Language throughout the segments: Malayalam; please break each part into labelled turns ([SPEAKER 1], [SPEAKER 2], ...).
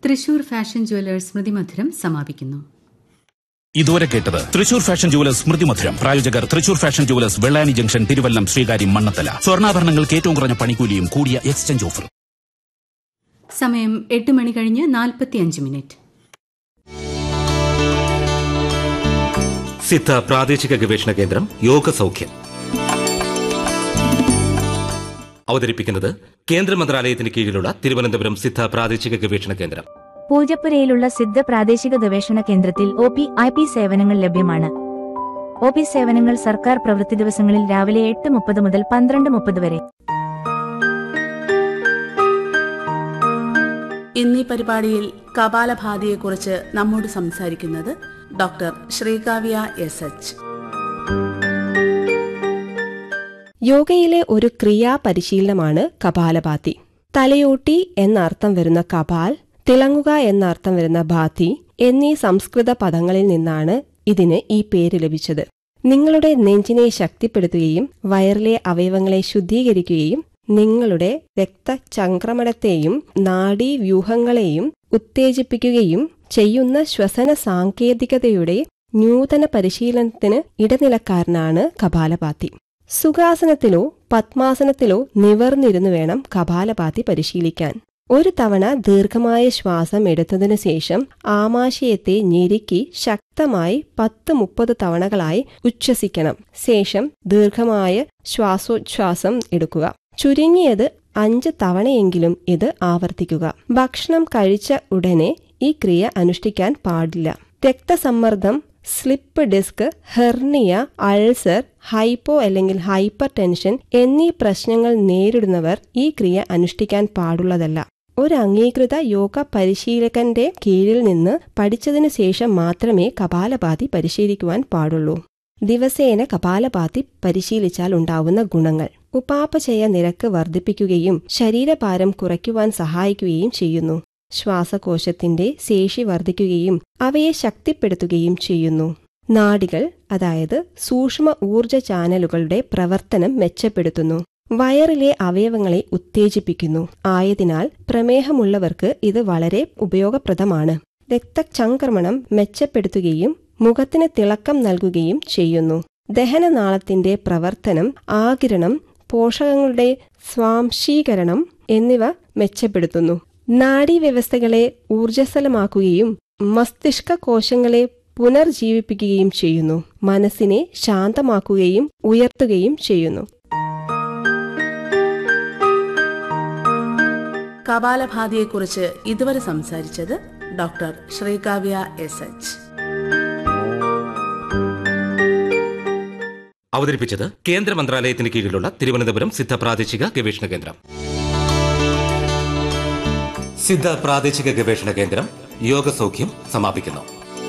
[SPEAKER 1] തൃശൂർ ഫാഷൻ ജുവലേഴ്സ് സ്മൃതിമധുരം സമാപിക്കുന്നു
[SPEAKER 2] ഇതുവരെ കേട്ടത് തൃശൂർ ഫാഷൻ ജുവലേഴ്സ് സ്മൃതി മധുരം പ്രായോജകർ Thrissur fashion jewellers Vellani junction Thiruvallam Sreekaryam Mannanthala സ്വർണ്ണാഭരണങ്ങൾക്ക് ഏറ്റവും കുറഞ്ഞ പണിക്കൂലിയും കൂടിയ എക്സ്ചേഞ്ച് ഓഫർ
[SPEAKER 1] സമയം എട്ട് മണി കഴിഞ്ഞ് നാൽപ്പത്തിയഞ്ച് മിനിറ്റ്
[SPEAKER 3] സിദ്ധ പ്രാദേശിക ഗവേഷണ കേന്ദ്രം യോഗ സൗഖ്യം അവതരിപ്പിക്കുന്നത് കേന്ദ്ര മന്ത്രാലയത്തിന് കീഴിലുള്ള തിരുവനന്തപുരം സിദ്ധ പ്രാദേശിക ഗവേഷണ കേന്ദ്രം
[SPEAKER 4] പൂജപ്പുരയിലുള്ള സിദ്ധ പ്രാദേശിക ഗവേഷണ കേന്ദ്രത്തിൽ ഒ പി ഐ പി സേവനങ്ങൾ ലഭ്യമാണ് ഒ പി സേവനങ്ങൾ സർക്കാർ പ്രവൃത്തി ദിവസങ്ങളിൽ രാവിലെ എട്ട് മുപ്പത് മുതൽ പന്ത്രണ്ട് മുപ്പത് വരെ
[SPEAKER 5] ഇന്നീ പരിപാടിയിൽ കപാലഭാതിയെക്കുറിച്ച് നമ്മോട് സംസാരിക്കുന്നത് ഡോക്ടർ ശ്രീകാവ്യ എസ് എച്ച്
[SPEAKER 6] യോഗയിലെ ഒരു ക്രിയാ പരിശീലനമാണ് കപാലഭാതി തലയോട്ടി എന്നർത്ഥം വരുന്ന കപാൽ തിളങ്ങുക എന്നർത്ഥം വരുന്ന ഭാതി എന്നീ സംസ്കൃത പദങ്ങളിൽ നിന്നാണ് ഇതിന് ഈ പേര് ലഭിച്ചത് നിങ്ങളുടെ നെഞ്ചിനെ ശക്തിപ്പെടുത്തുകയും വയറിലെ അവയവങ്ങളെ ശുദ്ധീകരിക്കുകയും നിങ്ങളുടെ രക്തചംക്രമണത്തെയും നാഡീവ്യൂഹങ്ങളെയും ഉത്തേജിപ്പിക്കുകയും ചെയ്യുന്ന ശ്വസന സാങ്കേതികതയുടെ നൂതന പരിശീലനത്തിന് ഇടനിലക്കാരനാണ് കപാലഭാതി സുഖാസനത്തിലോ പത്മാസനത്തിലോ നിവർന്നിരുന്നു വേണം കപാലഭാതി പരിശീലിക്കാൻ ഒരു തവണ ദീർഘമായ ശ്വാസം എടുത്തതിനു ശേഷം ആമാശയത്തെ ഞെരുക്കി ശക്തമായി പത്ത് മുപ്പത് തവണകളായി ഉച്ഛ്വസിക്കണം ശേഷം ദീർഘമായ ശ്വാസോച്ഛ്വാസം എടുക്കുക ചുരുങ്ങിയത് അഞ്ച് തവണയെങ്കിലും ഇത് ആവർത്തിക്കുക ഭക്ഷണം കഴിച്ച ഉടനെ ഈ ക്രിയ അനുഷ്ഠിക്കാൻ പാടില്ല രക്തസമ്മർദ്ദം slip disc hernia ulcer hypo അല്ലെങ്കിൽ ഹൈപ്പർ ടെൻഷൻ എന്നീ പ്രശ്നങ്ങൾ നേരിടുന്നവർ ഈ ക്രിയ അനുഷ്ഠിക്കാൻ പാടുള്ളതല്ല ഒരു അംഗീകൃത യോഗ പരിശീലകന്റെ കീഴിൽ നിന്ന് പഠിച്ചതിനു ശേഷം മാത്രമേ കപാലഭാതി പരിശീലിക്കുവാൻ പാടുള്ളൂ ദിവസേന കപാലഭാതി പരിശീലിച്ചാൽ ഉണ്ടാവുന്ന ഗുണങ്ങൾ ഉപാപചയ നിരക്ക് വർദ്ധിപ്പിക്കുകയും ശരീരഭാരം കുറയ്ക്കുവാൻ സഹായിക്കുകയും ചെയ്യുന്നു ശ്വാസകോശത്തിന്റെ ശേഷി വർദ്ധിക്കുകയും അവയെ ശക്തിപ്പെടുത്തുകയും ചെയ്യുന്നു നാഡികൾ അതായത് സൂക്ഷ്മ ഊർജ ചാനലുകളുടെ പ്രവർത്തനം മെച്ചപ്പെടുത്തുന്നു വയറിലെ അവയവങ്ങളെ ഉത്തേജിപ്പിക്കുന്നു ആയതിനാൽ പ്രമേഹമുള്ളവർക്ക് ഇത് വളരെ ഉപയോഗപ്രദമാണ് രക്തചംക്രമണം മെച്ചപ്പെടുത്തുകയും മുഖത്തിന് തിളക്കം നൽകുകയും ചെയ്യുന്നു ദഹനനാളത്തിന്റെ പ്രവർത്തനം ആകിരണം പോഷകങ്ങളുടെ സ്വാംശീകരണം എന്നിവ മെച്ചപ്പെടുത്തുന്നു നാഡീവ്യവസ്ഥകളെ ഊർജ്ജസ്വലമാക്കുകയും മസ്തിഷ്ക കോശങ്ങളെ പുനർജീവിപ്പിക്കുകയും ചെയ്യുന്നു മനസ്സിനെ ശാന്തമാക്കുകയും ഉയർത്തുകയും ചെയ്യുന്നു
[SPEAKER 5] കപാലഭാതിയെക്കുറിച്ച് ഇതുവരെ സംസാരിച്ചത് ഡോക്ടർ ശ്രീകാവ്യ എസ് എച്ച്
[SPEAKER 3] അവതരിപ്പിച്ചത് കേന്ദ്ര മന്ത്രാലയത്തിന് കീഴിലുള്ള തിരുവനന്തപുരം സിദ്ധ പ്രാദേശിക ഗവേഷണ കേന്ദ്രം സിദ്ധ പ്രാദേശിക ഗവേഷണ കേന്ദ്രം യോഗ സൗഖ്യം സമാപിക്കുന്നു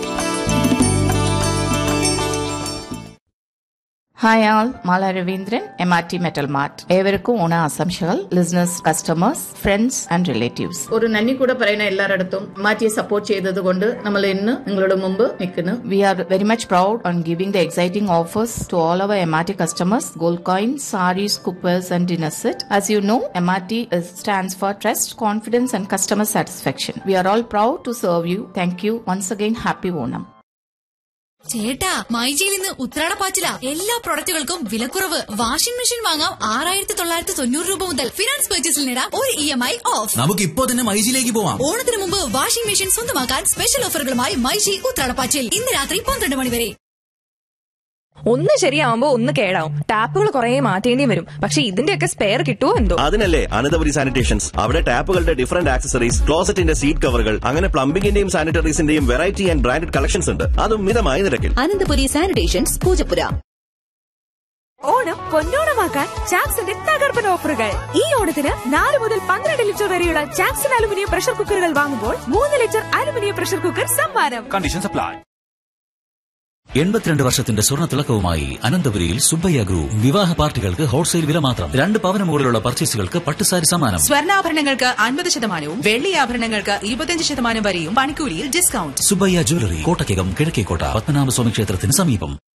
[SPEAKER 7] hi all Mala Raveendran M R T metal mart ഏവർക്കും ഓണ ആശംസകൾ listeners customers friends and relatives ഒരു നന്ദി കൂടെ പറയുന്ന എല്ലാരിടത്തും മാറ്റിയെ സപ്പോർട്ട് ചെയ്തത് കൊണ്ട് നമ്മൾ ഇന്ന് നിങ്ങളുടെ മുമ്പ് നിൽക്കുന്നു we are very much proud on giving the exciting offers to all our M R T customers gold coins saris cookers and dinner set as you know M R T stands for trust confidence and customer satisfaction we are all proud to serve you thank you once again happy Onam
[SPEAKER 8] ചേട്ടാ മൈജിയിൽ നിന്ന് ഉത്രാടപ്പാച്ചില എല്ലാ പ്രൊഡക്റ്റുകൾക്കും വിലക്കുറവ് വാഷിംഗ് മെഷീൻ വാങ്ങാം ആറായിരത്തി തൊള്ളായിരത്തി തൊണ്ണൂറ് രൂപ മുതൽ ഫിനാൻസ് പർച്ചേസിൽ നേടാം ഒരു ഇ എം ഐ ഓഫ്
[SPEAKER 9] നമുക്ക് ഇപ്പോ തന്നെ മൈജിയിലേക്ക് പോവാം
[SPEAKER 8] ഓണത്തിന് മുമ്പ് വാഷിംഗ് മെഷീൻ സ്വന്തമാക്കാൻ സ്പെഷ്യൽ ഓഫറുകളുമായി മൈജി ഉത്രാടപ്പാച്ചിൽ ഇന്ന് രാത്രി പന്ത്രണ്ട് മണി വരെ
[SPEAKER 10] ഒന്ന് ശരിയാവുമ്പോ ഒന്ന് കേടാവും ടാപ്പുകൾ കുറെ മാറ്റേണ്ടി വരും പക്ഷെ ഇതിന്റെയൊക്കെ സ്പെയർ കിട്ടുമോ എന്തോ
[SPEAKER 11] അതിനല്ലേ അനന്തപുരി സാനിറ്റേഷൻസ് അവിടെ ടാപ്പുകളുടെ ഡിഫറന്റ് ആക്സസറീസ് ക്ലോസറ്റിന്റെ സീറ്റ് കവറുകൾ അങ്ങനെ പ്ലംബിംഗിന്റെയും സാനിറ്ററീസിന്റെയും വെറൈറ്റി ആൻഡ് ബ്രാൻഡഡ് കളക്ഷൻസ് ഉണ്ട് അതും മിതമായ നിരക്കിൽ
[SPEAKER 8] അനന്തപുരി സാനിറ്റേഷൻസ് പൂജപ്പുര
[SPEAKER 10] ഓണം പൊന്നോണമാക്കാൻ ചാക്സിന്റെ തകർപ്പൻ ഓഫറുകൾ ഈ ഓണത്തിന് നാല് മുതൽ പന്ത്രണ്ട് ലിറ്റർ വരെയുള്ള ചാക്സൺ അലുമിനിയം പ്രഷർ കുക്കറുകൾ വാങ്ങുമ്പോൾ മൂന്ന് ലിറ്റർ അലുമിനിയം പ്രഷർ കുക്കർ സമ്മാനം
[SPEAKER 2] കണ്ടീഷൻ സപ്ലൈ എൺപത്തിരണ്ട് വർഷത്തിന്റെ സ്വർണ്ണ തിളക്കവുമായി അനന്തപുരിയിൽ സുബ്ബയ്യ ഗ്രൂപ്പ് വിവാഹ പാർട്ടികൾക്ക് ഹോൾസെയിൽ വില മാത്രം രണ്ട് പവന് മുകളിലുള്ള പർച്ചേസുകൾക്ക് പട്ടുസാരി സമ്മാനം
[SPEAKER 12] സ്വർണ്ണാഭരണങ്ങൾക്ക് അൻപത് ശതമാനവും വെള്ളി ആഭരണങ്ങൾക്ക് ഇരുപത്തിയഞ്ച് ശതമാനം വരെയും പണിക്കൂലിയിൽ ഡിസ്കൗണ്ട്
[SPEAKER 2] സുബ്ബയ്യ ജ്വല്ലറി കോട്ടയ്ക്കകം കിഴക്കേക്കോട്ട പത്മനാഭസ്വാമി ക്ഷേത്രത്തിന് സമീപം